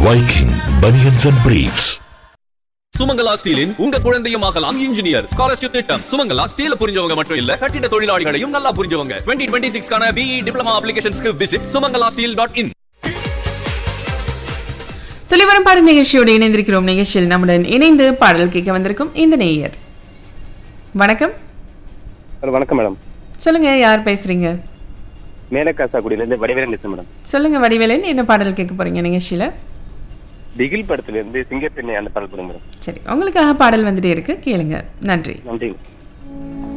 Viking Bunions and Briefs. Sumangala ஸ்டீலின் உங்க குழந்தையும் ஆகலாம் இன்ஜினியர் ஸ்காலர்ஷிப் திட்டம் சுமங்கலா ஸ்டீல புரிஞ்சவங்க மட்டும் இல்ல கட்டிட தொழிலாளிகளையும் நல்லா புரிஞ்சவங்க டுவெண்ட்டி டுவெண்ட்டி சிக்ஸ்க்கான பிஇ டிப்ளமா அப்ளிகேஷன்ஸ்க்கு visit Sumangala steel dot in துளிவரம் பாடல் நிகழ்ச்சியோடு இணைந்திருக்கிறோம் நிகழ்ச்சியில் நம்முடன் இணைந்து பாடல் கேட்க வந்திருக்கும் இந்த நேயர் வணக்கம் ஹலோ வணக்கம் மேடம் சொல்லுங்க யார் பேசுறீங்க மேலக்காசாக்குடியிலேருந்து வடிவேலன் பேசுகிறேன் மேடம் சொல்லுங்க வடிவேலன் என்ன பாடல் கேட்க போறீங்க நிகழ்ச்சியில பிகில் படத்துலேருந்து சிங்கப்பெண்ணை அந்த பாடல் போடுங்க மேடம் சரி உங்களுக்காக பாடல் வந்துட்டே இருக்கு கேளுங்க நன்றி நன்றி